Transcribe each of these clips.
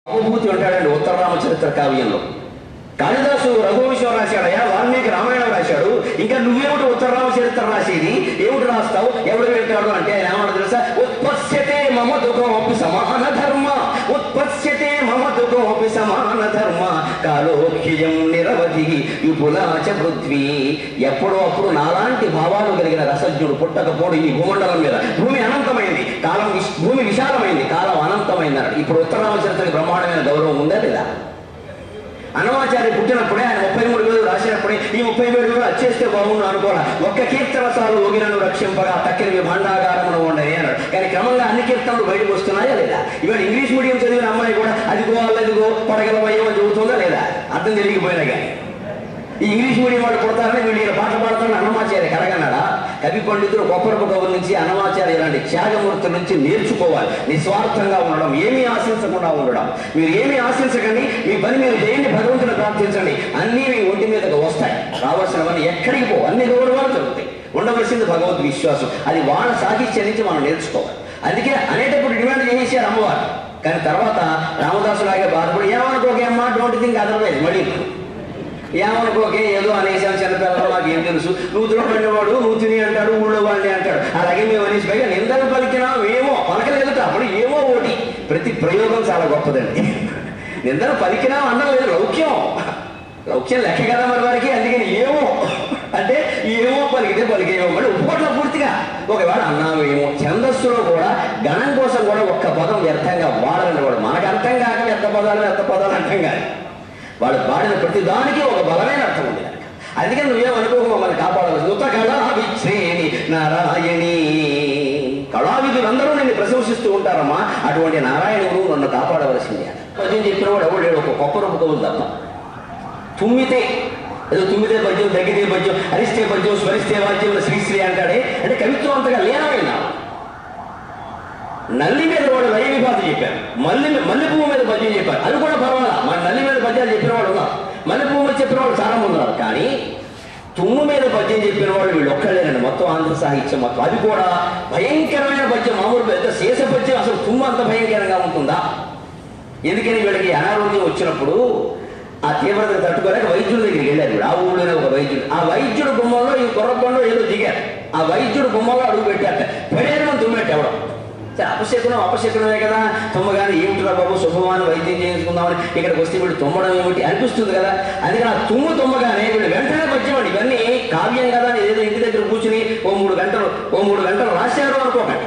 అనుభూతి ఉంటాడండి ఉత్తర రామచరిత్ర కావ్యంలో కాళిదాసు రఘువంశం రాశాడయా వాల్మీకి రామాయణం రాశాడు ఇంకా నువ్వేమిటి ఉత్తర రామచరిత్ర రాసేది ఏమిటి రాస్తావు ఎవడు వింటాడు అంటే ఆయన ఏమన్నా తెలుసా ఉత్పత్స్యతే మమ దుఃఖమపి సమాన ధర్మ ఉత్పత్స్యతే మమ దుఃఖమపి సమాన ధర్మ కాలోఖ్యం నిరవధి విపులాచ పృథ్వీ ఎప్పుడో అప్పుడు నాలాంటి భావాలు కలిగిన రసజ్ఞుడు పుట్టకపోడు ఈ భూమండలం మీద భూమి అనంతమైంది కాలం విశ్- భూమి విశాలమైంది కాలం అనంతమైంది అన్నాడు ఇప్పుడు ఉత్తర రామచరిత్రకి బ్రహ్మాండమైన గౌరవం ఉందా లేదా అన్నమాచార్య పుట్టినప్పుడే ఆయన ముప్పై మూడు వేలు రాసినప్పుడే ఈ ముప్పై వేలు వేలు వచ్చేస్తే బాగుండు అనుకోరా ఒక్క కీర్తన సార్లు యోగినను రక్షింపగా తక్కినవి భాండాగారమున ఉండని అన్నాడు కానీ క్రమంగా అన్ని కీర్తనలు బయటకు వస్తున్నాయా లేదా ఇవాళ ఇంగ్లీష్ మీడియం చదివిన అమ్మాయి కూడా అదిగో అల్లదిగో పడగలమయ్యో అని చెబుతుందా లేదా అర్థం తెలియకపోయినా కానీ ఈ ఇంగ్లీష్ మీడియం వాళ్ళు పుడతారని వీళ్ళు ఈయన పాట పాడతారని అన్నమాచార్య కలగన్నాడా కవి పండితులు కొప్పరపు కవుల నుంచి అన్నమాచార్య ఇలాంటి త్యాగమూర్తుల నుంచి నేర్చుకోవాలి నిస్వార్థంగా ఉండడం ఏమీ ఆశించకుండా ఉండడం మీరు ఏమీ ఆశించకండి మీ పని మీరు చేయండి భగవంతుని ప్రార్థించండి అన్నీ మీ ఒంటి మీదకు వస్తాయి రావాల్సినవన్నీ ఎక్కడికి పో అన్ని గౌరవాలు జరుగుతాయి ఉండవలసింది భగవద్ విశ్వాసం అది వాళ్ళ సాహిత్యం నుంచి మనం నేర్చుకోవాలి అందుకే అనేటప్పుడు డిమాండ్ చేసేసారు అమ్మవారు కానీ తర్వాత రామదాసు లాగే బాధపడి ఏమనుకోకే అమ్మా డోంట్ థింక్ అదర్వైజ్ మళ్ళీ ఏమనుకోకే ఏదో అనేసాం చిన్నపిల్లలు మాకు ఏం తెలుసు నువ్వు తినబడినవాడు నువ్వు తిని అంటాడు ఊళ్ళో వాళ్ళని అంటాడు అలాగే మేము అనేసి పైగా నిందలు పలికినా ఏమో పలకలేదు అప్పుడు ఏమో ఒకటి ప్రతి ప్రయోగం చాలా గొప్పదండి నిందలు పలికినా అన్నం లేదు లౌక్యం లౌక్యం లెక్క కదా మరి వారికి అందుకని ఏమో అంటే ఏమో పలికితే పలికేమో మరి ఉప్పట్లో పూర్తిగా ఒకవేళ అన్నాము ఏమో ఛందస్సులో కూడా గణం కోసం కూడా ఒక్క పదం వ్యర్థంగా వాడరండి వాడు మనకు అర్థం కాక వ్యర్థ పదాలు వ్యర్థ పదాలు అర్థం కాదు వాడు పాడిన ప్రతి దానికి ఒక బలమైన అర్థం ఉంది కనుక అందుకని నువ్వేమనుకోక మమ్మల్ని కాపాడాలి నృత కళావిశ్రేణి నారాయణి కళావిధులందరూ నిన్ను ప్రశంసిస్తూ ఉంటారమ్మా అటువంటి నారాయణుడు నన్ను కాపాడవలసిందే పద్యం చెప్పినవాడు ఎవడు లేడు ఒక గొప్ప రూపకవులు తప్ప తుమ్మితే ఏదో తుమ్మితే పద్యం దగ్గితే పద్యం అరిస్తే పద్యం స్మరిస్తే వాద్యం శ్రీశ్రీ అంటాడే అంటే కవిత్వం అంతగా లీనమైనా నల్లి మీద వాడు లయ విభాతి చెప్పారు మల్లి మల్లె పువ్వు మీద పద్యం చెప్పారు అది కూడా పర్వాలా మన నల్లి మీద పద్యాలు చెప్పిన వాడు ఉన్నారు మల్లె పువ్వు మీద చెప్పిన వాళ్ళు చాలా మంది ఉన్నారు కానీ తుమ్ము మీద పద్యం చెప్పిన వాళ్ళు వీళ్ళు ఒక్కళ్ళేనండి మొత్తం ఆంధ్ర సాహిత్యం మొత్తం అది కూడా భయంకరమైన పద్యం మామూలు పెద్ద శేష పద్యం అసలు తుమ్ము అంత భయంకరంగా ఉంటుందా ఎందుకని వీళ్ళకి అనారోగ్యం వచ్చినప్పుడు ఆ తీవ్రత తట్టుకోలేక వైద్యుడి దగ్గరికి వెళ్ళారు వీడు. ఆ ఊళ్ళోనే ఒక వైద్యుడు ఆ వైద్యుడు గుమ్మంలో ఈ కుర్రకొండలో ఏదో దిగారు ఆ వైద్యుడు గుమ్మంలో అడుగు పెట్టాక పడేరు తుమ్మెట్టు ఎవడం సరే అపశకునం అపశకునమే కదా తుమ్మగాని ఏమిటిరా బాబు శుభమాని వైద్యం చేయించుకుందామని ఇక్కడికి వస్తే వీళ్ళు తుమ్మడం ఏమిటి అనిపిస్తుంది కదా అందుకని ఆ తుమ్ము తుమ్మగానే వీళ్ళు వెంటనే పద్యమండి ఇవన్నీ కావ్యం కదా అని ఏదో ఇంటి దగ్గర కూర్చుని ఓ మూడు గంటలు ఓ మూడు గంటలు రాశారు అనుకోకండి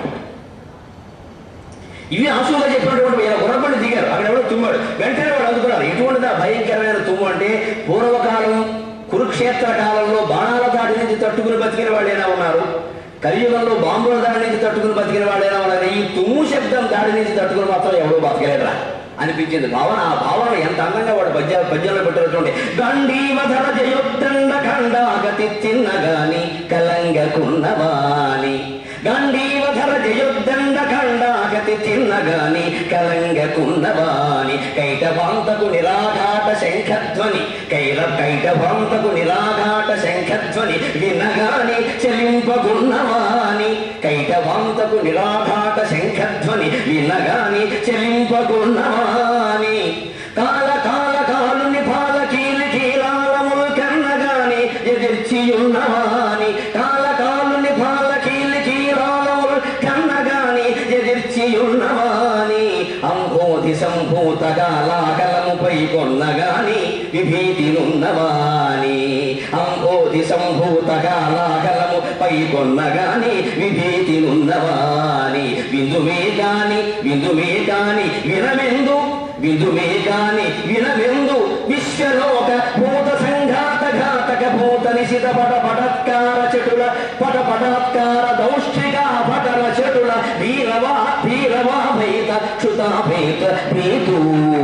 ఇవి ఆశువుగా చెప్పినటువంటి ఈయన గుర్రపడి దిగారు అక్కడ ఎవడో తుమ్మాడు వెంటనే వాడు అందుకున్నారు ఎటువంటిదా భయంకరమైన తుమ్ము అంటే పూర్వకాలం కురుక్షేత్ర కాలంలో బాణాల దాడి నుంచి తట్టుకుని బతికిన వాళ్ళైనా ఉన్నారు కలియుగంలో బాంబుల దాడి నుంచి తట్టుకుని బతికిన వాళ్ళైనా ఉన్నారు ఈ తుమ్ము శబ్దం దాడి నుంచి తట్టుకుని మాత్రం ఎవడో బతకలేదురా అనిపించింది భావన ఆ భావన ఎంత అందంగా వాడు పద్య పద్యంలో పెట్టినటువంటి గండీవధర జయోత్తండ ఖండాగతి తిన్నగాని కలంగకున్నవాని గండీవధర జయోద్దండ ఖండాగతి తిన్నగాని కలంగకున్నవాని కైటవాంతకు నిరాఘాట శంఖధ్వని కైల కైటవాంతకు నిరాఘాట శంఖధ్వని వినగాని చెలింపకున్నవాని కైటవాంతకు నిరాఘాట శంఖధ్వని వినగాని చెలింపకున్నవాని కాల కాల కాలుని పాల కీలి కీలాలములు కన్నగాని ఎదిర్చియున్నవాని కాల కాలుని పాల కీలి కీలాలములు కన్నగాని ఎదిర్చియున్నవాని అంబోధి సంభూత కాలాకలముపై కొన్నగాని విభీతినున్నవాని అంబోధి సంభూత కాలాకలము పై కొన్నగాని విభీతినున్నవాని విందుమే కాని విందుమే కాని వినమెందు విందుమే కాని వినమెందు విశ్వలోక భూత సంఘాత ఘాతక భూత నిశిత పట పటత్కార చటుల పట పటాత్కార దౌష్టిక పటల చటుల వీరవా వీరవా భేత క్షుతా భేత భేతూ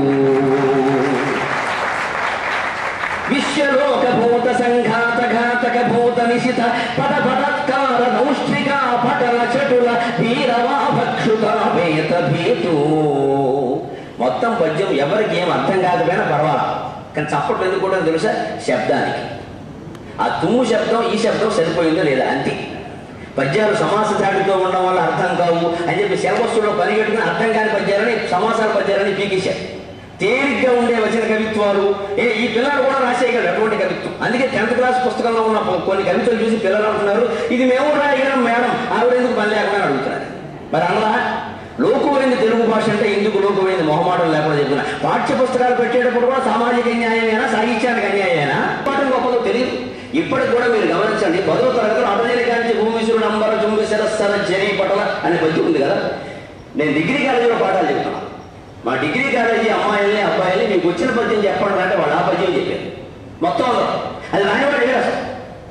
విశ్వలోక భూత సంఘాత ఘాతక భూత నిశిత పట పటత్కార దౌష్టిక పటల చటుల వీరవా భక్షుత భేత భేతూ మొత్తం పద్యం ఎవరికి ఏం అర్థం కాకపోయినా పర్వాలా కానీ చప్పట్లు ఎందుకు కూడా తెలుసా శబ్దానికి ఆ తుమ్ము శబ్దం ఈ శబ్దం సరిపోయిందో లేదా అంతే పద్యాలు సమాస చాటితో ఉండడం వల్ల అర్థం కావు అని చెప్పి సిలబస్సులో పరిగెట్టుకుని అర్థం కాని పద్యాలని సమాసాల పద్యాలని పీకేశారు తేలిగ్గా ఉండే వచన కవిత్వాలు ఏ ఈ పిల్లలు కూడా రాసేయగలరు అటువంటి కవిత్వం అందుకే టెన్త్ క్లాస్ పుస్తకంలో ఉన్న కొన్ని కవితలు చూసి పిల్లలు అంటున్నారు ఇది మేము రాయగలం మేడం ఆవిడ ఎందుకు పని లేకుండా అడుగుతున్నారు మరి అలా లోకువైన తెలుగు భాష అంటే ఎందుకు లోకువైన మొహమాటం లేకుండా చెప్తున్నా పాఠ్య పుస్తకాలు పెట్టేటప్పుడు కూడా సామాజిక న్యాయమేనా సాహిత్యానికి అన్యాయమేనా పాఠం గొప్పదో తెలియదు ఇప్పటికి కూడా మీరు గమనించండి పదో తరగతిలో అటజని కాంచి భూమిశ్వరుడు అంబర చుంబి శరస్సర జరి పటల అనే పద్యం ఉంది కదా నేను డిగ్రీ కాలేజీలో పాఠాలు చెప్తున్నాను మా డిగ్రీ కాలేజీ అమ్మాయిల్ని అబ్బాయిల్ని మీకు వచ్చిన పద్యం చెప్పండి అంటే వాళ్ళు ఆ పద్యం చెప్పారు మొత్తం అందరూ అది రాయవాడు లేడు అసలు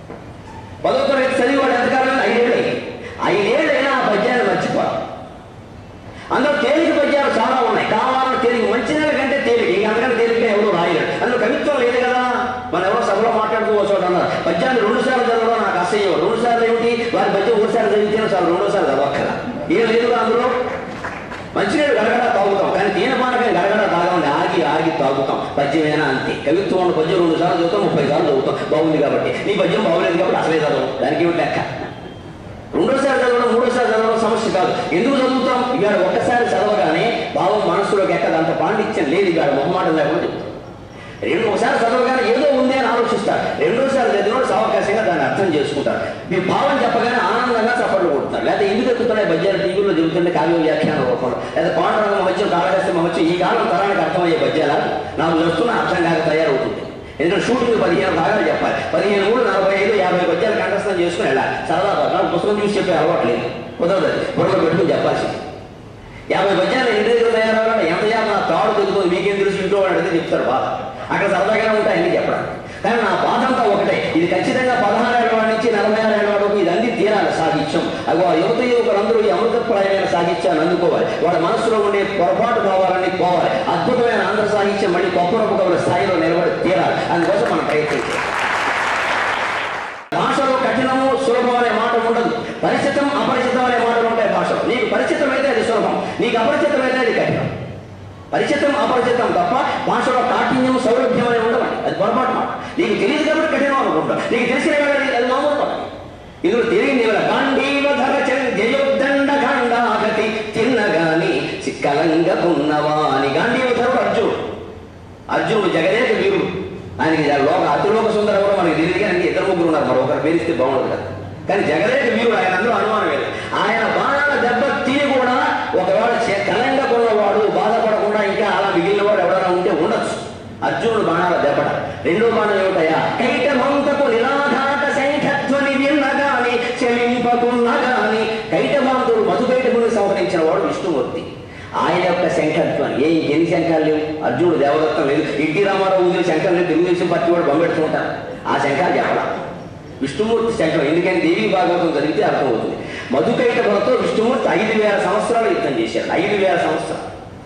పదో తరగతి చదివి వాడు ఎంతకాలం ఐదేళ్ళు అయ్యి ఐదేళ్ళైనా ఆ పద్యాన్ని మర్చిపోవాలి అందులో తేలిక పద్యాలు చాలా ఉన్నాయి కావాలని తేలిక మంచి నెల కంటే తేలిక ఇంకా అందుకని తేలిక ఎవరు రాయలేడు అందులో కవిత్వం లేదు కదా మన ఎవరో సభలో మాట్లాడుతూ ఒక చోట అన్నారు పద్యాన్ని రెండు సార్లు చదవడం నాకు అసహ్యం రెండు సార్లు ఏమిటి వారి పద్యం ఒకసారి చదివితేనే చాలు రెండో సార్లు చదవక్కల ఏం లేదు అందులో మంచినీళ్ళు గడగడ తాగుతాం కానీ దీనపానకం గడగడ తాగండి ఆగి ఆగి తాగుతాం పద్యమేనా అంతే కవిత్వం ఉన్న పద్యం రెండు సార్లు చదువుతాం ముప్పై సార్లు చదువుతాం బాగుంది కాబట్టి నీ పద్యం బాగులేదు కాబట్టి అసలే చదవం దానికి ఏమిటి లెక్క రెండోసారి చదవడం మూడోసారి చదవడం సమస్య కాదు ఎందుకు చదువుతాం ఇవాళ ఒక్కసారి చదవగానే భావం మనసులోకి ఎక్కదు అంత పాండిత్యం లేదు ఇవాళ మొహమాటం లేకుండా చెప్తాం రెండు ఒకసారి చదవగానే ఏదో ఉంది అని ఆలోచిస్తారు రెండోసారి చదివినోడు సావకాశంగా దాన్ని అర్థం చేసుకుంటారు మీ భావం చెప్పగానే ఆనందంగా చప్పట్లు కొడుతారు లేదా ఎందుకు ఎక్కుతున్నాయి పద్యాలు టీవీలో చెబుతుంటే కావ్య వ్యాఖ్యాన రూపంలో లేదా పాండురంగ మహత్యం కాళహస్తి మహత్యం ఈ కాలం తరానికి అర్థమయ్యే పద్యాల నాకు చెప్తున్నా అర్థం కాక తయారవుతుంది ఎందుకంటే షూటింగ్ పదిహేను భాగాలు చెప్పాలి పదిహేను మూడు నలభై ఐదు యాభై పద్యాలు కంఠస్థం చేసుకుని వెళ్ళాలి సరదాగా నాకు పుస్తకం చూసి చెప్పే అలవాట్లేదు కుదరదు బుర్రలో పెట్టుకుని చెప్పాల్సింది యాభై పద్యాలు ఇంటి దగ్గర తయారవ్వాలి ఎంత యాభై నా తాడు తెలుగుతుంది మీకేం తెలుసు ఇంట్లో వాడు అడిగితే చెప్తారు బాధ అక్కడ సరదాగానే ఉంటాయి అన్ని చెప్పడం కానీ నా బాధ అంతా ఒకటే ఇది ఖచ్చితంగా పదహారు ఏళ్ళ వాడి నుంచి నలభై ఆరు ఏళ్ళ వరకు ఇది అంది తీరాలి సాహిత్యం అగో ఆ యువత యువకులందరూ ఈ అమృతప్రాయమైన సాహిత్యాన్ని అందుకోవాలి వాళ్ళ మనసులో ఉండే పొరపాటు భావాలన్నీ పోవాలి అద్భుతమైన ఆంధ్ర సాహిత్యం మళ్ళీ గొప్ప గొప్ప స్థాయిలో నిలబడి తీరాలి అందుకోసం మనం ప్రయత్నించాలి భాషలో కఠినము సులభం అనే మాట ఉండదు పరిచితం అపరిచితం అనే మాటలు ఉంటాయి భాషలో నీకు పరిచితం అయితే అది సులభం నీకు అపరిచితం అయితే అది కఠినం పరిచితం అపరిచితం తప్ప భాషలో కాఠిన్యం సౌలభ్యం అనే ఉండవండి అది పొరపాటు మాట నీకు తెలియదు కాబట్టి కఠినం అనుకుంటాం నీకు తెలిసిన వేళ అది మామూలు మాట ఇందులో తెలియని వేళ గాంధీవధర జయోద్దండ ఖండాగతి తిన్నగాని చిక్కలంగకున్నవాని గాంధీవధరుడు అర్జునుడు అర్జునుడు జగదేక వీరుడు ఆయనకి లోక అతిలోక సుందర కూడా మనకి తెలియదు కానీ ఇద్దరు ముగ్గురు ఉన్నారు మరి ఒకరు పేరిస్తే బాగుండదు కదా కానీ జగదేక వీరుడు ఆయన అందులో అనుమానం లేదు ఆయన బాణాల దెబ్బ తిని కూడా ఒకవేళ చే- కలంగా కొన్నవాడు బాధపడకుండా ఇంకా అలా మిగిలిన వాడు ఎవరైనా ఉంటే ఉండొచ్చు అర్జునుడు బాణాల దెబ్బట రెండో బాణం ఏమిటయా కైటభంతకు నిరాఘాట శంఖధ్వని విన్నగాని చెలింపకున్నగాని కైటభాంతుడు మధుకైటముని సంహరించిన వాడు విష్ణుమూర్తి ఆయన యొక్క శంఖత్వం ఏ ఎన్ని శంఖాలు లేవు అర్జునుడు దేవదత్తం లేదు ఎన్టీ రామారావు ఊదిన శంఖం లేదు తెలుగుదేశం పార్టీ వాడు పంపెడుతుంటారు ఆ శంఖాలు చెప్పడా విష్ణుమూర్తి శంఖం ఎందుకని దేవి భాగవతం చదివితే అర్థమవుతుంది మధుకైటములతో విష్ణుమూర్తి ఐదు వేల సంవత్సరాలు యుద్ధం చేశాడు ఐదు వేల సంవత్సరాలు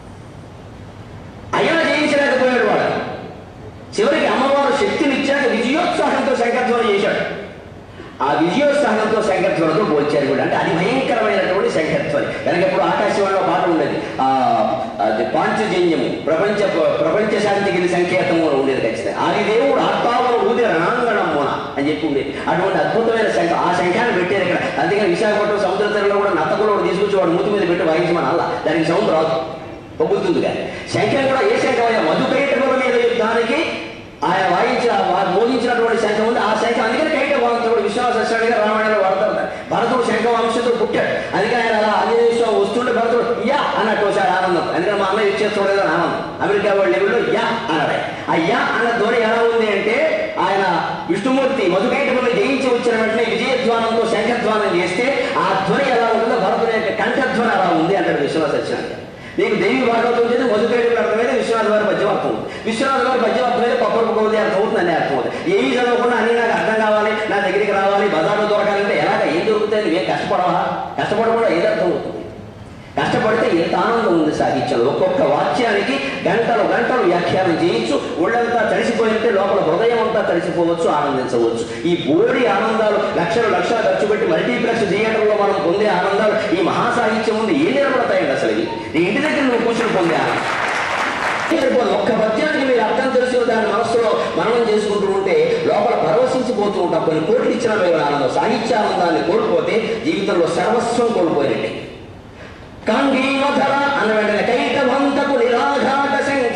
అయినా జయించలేకపోయాడు వాడు చివరికి అమ్మవారు శక్తిని ఇచ్చాక విజయోత్సాహంతో శంకరధ్వని చేశాడు ఆ విజయోత్సాహంతో శంకరధ్వనితో పోల్చారు కూడా అంటే అది భయంకరమైనటువంటి శంకరధ్వని కనుక ఇప్పుడు ఆకాశవాణిలో పాట ఉండేది ఆ అది పాంచజన్యము ప్రపంచ ప్రపంచ శాంతికి సంకేతము అని ఉండేది ఖచ్చితంగా ఆది దేవుడు ఆత్మావును ఊది రణాంగణమున అని చెప్పి ఉండేది అటువంటి అద్భుతమైన శంఖ ఆ శంఖాన్ని పెట్టారు ఇక్కడ అందుకని విశాఖపట్నం సముద్ర తీరంలో కూడా నత్తకులు ఒకటి తీసుకొచ్చి వాడు మూతి మీద పెట్టి వాయించమని అలా దానికి సౌండ్ రాదు పొగుతుంది కానీ శంఖం కూడా ఏ శంఖం అయ్యా మధుకైటకుల మీద యుద్ధానికి ఆయన వాయించిన వారు మోగించినటువంటి శంఖం ఉంది ఆ శంఖం అందుకని కైట వాంతుడు విశ్వాస రామాయణంలో వాడతారు భరతుడు శంఖ వంశంతో పుట్టాడు అందుకని ఆయన అలా ఆంజనేయ స్వామి వస్తుంటే భరతుడు యా అన్నట్టు ఒకసారి ఆనందం అందుకని మా అన్నయ్య ఇచ్చేస్తాడు కదా ఆనందం అమెరికా వాళ్ళ లెవెల్లో యా అన్నాడు ఆయన. ఆ యా అన్న ధ్వని ఎలా ఉంది అంటే ఆయన విష్ణుమూర్తి మధుకైటకుల్ని జయించి వచ్చిన వెంటనే విజయధ్వానంతో శంఖధ్వానం చేస్తే ఆ ధ్వని ఎలా ఉంటుందో భరతుని యొక్క కంఠధ్వని అలా ఉంది అంటాడు విశ్వాస సత్యనారాయణ నీకు దేవి భాగవతం చేసి మధుకైడు అర్థమైతే విశ్వనాథ గారి పద్యం అర్థమవుతుంది విశ్వనాథ గారి పద్యం అర్థమైతే పప్పకు కౌది అర్థమవుతుంది అని అర్థమవుతుంది ఏమి చదవకుండా అన్ని నాకు అర్థం కావాలి నా దగ్గరికి రావాలి బజార్లో దొరకాలంటే ఎలాగ ఏం దొరుకుతాయి నువ్వేం కష్టపడవా కష్టపడకుండా ఏది అర్థమవుతుంది కష్టపడితే ఎంత ఆనందం ఉంది సాహిత్యంలో ఒక్కొక్క వాక్యానికి గంటలు గంటలు వ్యాఖ్యానం చేయొచ్చు ఒళ్ళంతా తడిసిపోయింటే లోపల హృదయం అంతా తడిసిపోవచ్చు ఆనందించవచ్చు ఈ బోడి ఆనందాలు లక్షలు లక్షలు ఖర్చు పెట్టి మల్టీప్లెక్స్ థియేటర్లో మనం పొందే ఆనందాలు ఈ మహాసాహిత్యం ఉంది ఏం నిలబడతాయండి అసలు ఇవి నీ ఇంటి దగ్గర నువ్వు కూర్చొని పొందే ఆనందం సరిపోదు. ఒక్క పద్యానికి మీరు అర్థం తెలుసుకుని దాని మనసులో మననం చేసుకుంటూ ఉంటే లోపల పరవశించిపోతూ ఉంటాం కొన్ని కోట్లు ఇచ్చిన మేము ఆనందం సాహిత్యానందాన్ని కోల్పోతే జీవితంలో సర్వస్వం కోల్పోయినట్టే కాంగీవధర అన్న వెంటనే కైటభంతకు నిరాఘాట శంఖధ్వని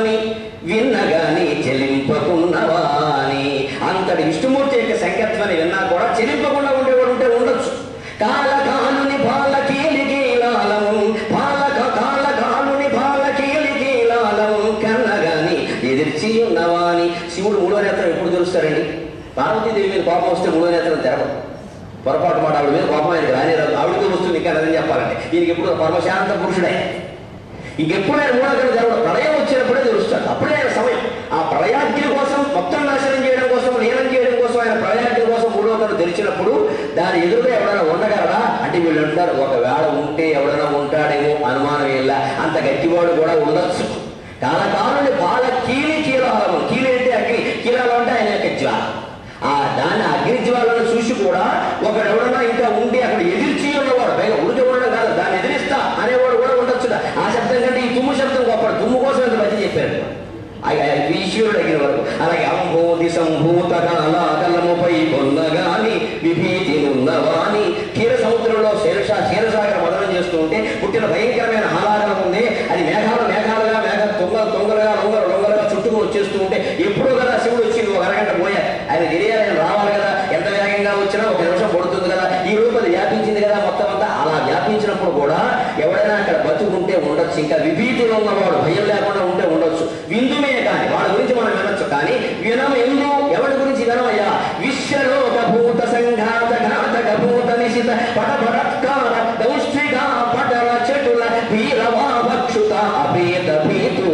ధ్వని విన్నగాని చెలింపకున్నవాని అంతటి విష్ణుమూర్తి యొక్క సంఖ్యత్వాన్ని విన్నా కూడా చెలింపకుండా ఉండేవాడు ఉంటే ఉండొచ్చు కాలకాలుని బాలకీలికీలాలము బాలక కాలకాలుని బాలకీలికీలాలము కన్నగాని ఎదిర్చి ఉన్నవాని శివుడు మూడో నేత్రం ఎప్పుడు తెలుస్తారండి పార్వతీదేవి మీద కోపం వస్తే మూడో నేత్రం తెరవదు పొరపాటు మాట ఆవిడ మీద కోపం ఆయనకి రాని రాదు ఆవిడతో వస్తుంది ఇంకా అదని చెప్పాలంటే ఈయనకి ఎప్పుడు పరమశాంత పురుషుడే ఇంకెప్పుడు ఆయన మూడోకలు జరగదు ప్రళయం వచ్చినప్పుడే తెలుస్తాడు అప్పుడే ఆయన సమయం ఆ ప్రళయాగ్ని కోసం మొత్తం నాశనం చేయడం కోసం లీనం చేయడం కోసం ఆయన ప్రళయాగ్ని కోసం మూడోకలు తెరిచినప్పుడు దాని ఎదురుగా ఎవడైనా ఉండగలరా అంటే వీళ్ళు అంటారు ఒకవేళ ఉంటే ఎవడైనా ఉంటాడేమో అనుమానం ఇలా అంత గట్టివాడు కూడా ఉండొచ్చు కాలకాలుని బాల కీలి కీలాలను కీలి అంటే అగ్ని కీలాలు అంటే ఆయన యొక్క జ్వాల ఆ దాని అగ్ని జ్వాలను చూసి కూడా ఒకడు ఎవడన్నా ఇంకా ఉండి అక్కడ ఎదిర్చి ఉన్నవాడు పైగా ఉడికి ఉండడం కాదు దాన్ని ఎదిరిస్తా అనేవాడు కూడా ఉండొచ్చు ఆ శబ్దం కంటే ఈ తుమ్ము శబ్దం గొప్పడు తుమ్ము కోసం ఇంత మంచి చెప్పారు ఆ- ఆ ఈశ్వరుడు అడిగిన వరకు అలాగే అంబోధి సంభూత కలముపై పొందగాని విభీతి ఉన్నవాని క్షీర సముద్రంలో శీర్ష క్షీరసాగర మదనం చేస్తూ ఉంటే పుట్టిన భయంకరమైన హాలాగలం ఉంది అది మేఘాలు మేఘాలుగా మేఘ తొంగ తొంగలుగా లొంగలు లొంగలుగా చుట్టుకుని వచ్చేస్తూ ఉంటే ఎప్పుడో కదా శివుడు వచ్చింది ఒక అరగంట పోయా ఆయన తెలియాలి ఆయన రావాలి కదా ఎంత వేగంగా వచ్చినా ఒక నిమిషం పడుతుంది కదా ఈ రూపు అది వ్యాపించింది కదా మొత్తం అంతా అలా వ్యాపించినప్పుడు కూడా ఎవడైనా అక్కడ బతుకుంటే ఉండొచ్చు ఇంకా విభీతిలో ఉన్నవాడు భయం లేకుండా ఉంటే ఉండొచ్చు విందుమే కానీ వాడి గురించి మనం వినొచ్చు కానీ వినం ఎందు ఎవరి గురించి వినమయ్యా విశ్వలోక భూత సంఘాత ఘాతక భూత నిశిత పటపటత్కార దౌష్టిగా పటల చెటుల వీరవా భక్షుత అభేద భీతు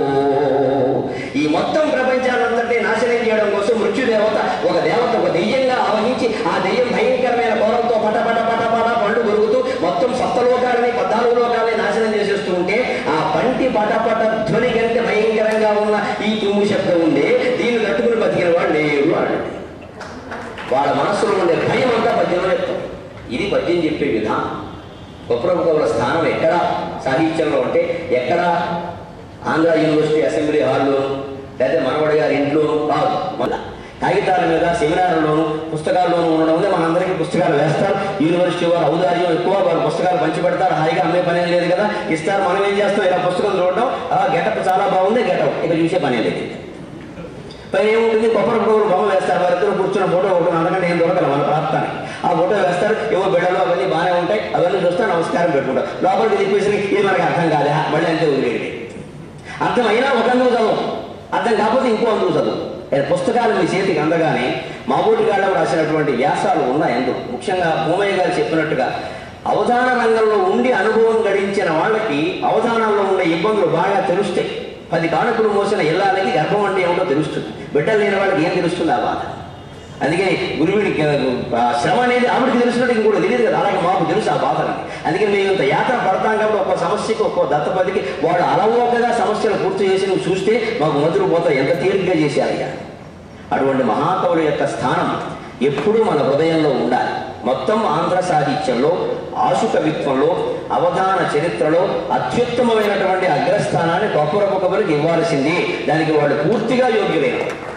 ఈ మొత్తం ప్రపంచానంతటి నాశనం చేయడం కోసం మృత్యుదేవత ఒక దేవత ఒక దెయ్యంగా ఆవహించి ఆ దెయ్యం భయంకరమైన కోరంతో పట పట పట పట పండు కొరుకుతూ మొత్తం సప్తలోకాలని పద్నాలుగు లోకాలని నాశనం చేసేస్తూ ఉంటే ఆ పంటి పట పట ధ్వని కంటే భయంకరంగా ఉన్న ఈ తుమ్ము శబ్దం ఉంది దీన్ని తట్టుకుని బతికిన వాడు లేడు అన్నాడు వాళ్ళ మనస్సులో ఉండే భయం అంతా పద్యంలో చెప్తాం ఇది పద్యం చెప్పే విధానం గొప్ప కవుల స్థానం ఎక్కడ సాహిత్యంలో అంటే ఎక్కడ ఆంధ్ర యూనివర్సిటీ అసెంబ్లీ హాల్లో లేదా మనవడి గారి ఇంట్లోనూ కాదు మళ్ళా కాగితాల మీద సెమినార్లోను పుస్తకాల్లోనూ ఉండడం వల్ల మనందరికీ పుస్తకాలు వేస్తారు యూనివర్సిటీ వారు ఔదార్యం ఎక్కువ వారు పుస్తకాలు పంచి పెడతారు హాయిగా అమ్మే పని ఏం లేదు కదా ఇస్తారు మనం ఏం చేస్తాం ఇలా పుస్తకం చూడడం ఆ గెటప్ చాలా బాగుంది గెటప్ ఇక చూసే పని లేదు పైన ఏముంటుంది కొబ్బరి పువ్వులు బొమ్మ వేస్తారు వారిద్దరు కూర్చున్న ఫోటో ఒకటి అందుకంటే ఏం దొరకదు మన ప్రాప్తానికి ఆ ఫోటో వేస్తారు ఏవో బిడ్డలు అవన్నీ బాగానే ఉంటాయి అవన్నీ చూస్తే నమస్కారం పెట్టుకుంటారు లోపలికి తిప్పేసి ఇది మనకి అర్థం కాదా మళ్ళీ అంతే వదిలేయండి అర్థమైనా ఒక అందుకు చదువు అర్థం కాకపోతే ఇంకో అందుకు చదువు ఏ పుస్తకాలు మీ చేతికి అందగానే మాబోటి గాళ్ళకు రాసినటువంటి వ్యాసాలు ఉన్నాయి ఎందుకు ముఖ్యంగా భూమయ్య గారు చెప్పినట్టుగా అవధాన రంగంలో ఉండి అనుభవం గడించిన వాళ్ళకి అవధానంలో ఉండే ఇబ్బందులు బాగా తెలుస్తాయి పది కానుకలు మోసిన ఇల్లాలకి గర్భం అంటే ఏమిటో తెలుస్తుంది బిడ్డలు లేని వాళ్ళకి ఏం తెలుస్తుంది ఆ బాధ అందుకే గురువుడికి ఆ శ్రమ అనేది ఆవిడకి తెలిసినట్టు ఇంకోటి తెలియదు కదా అలాగే మాకు తెలుసు ఆ బాధని అందుకే మేము ఇంత యాత్ర పడతాం కాబట్టి ఒక్కో సమస్యకి ఒక్కో దత్తపదికి వాడు అలవోకగా సమస్యలు పూర్తి చేసి నువ్వు చూస్తే మాకు మొదలు పోతా ఎంత తేలిగ్గా చేశారు ఇక అటువంటి మహాకవుల యొక్క స్థానం ఎప్పుడూ మన హృదయంలో ఉండాలి మొత్తం ఆంధ్ర సాహిత్యంలో ఆశు కవిత్వంలో అవధాన చరిత్రలో అత్యుత్తమమైనటువంటి అగ్రస్థానాన్ని గొప్ప కవులకు ఇవ్వాల్సింది దానికి వాళ్ళు పూర్తిగా యోగ్యులైన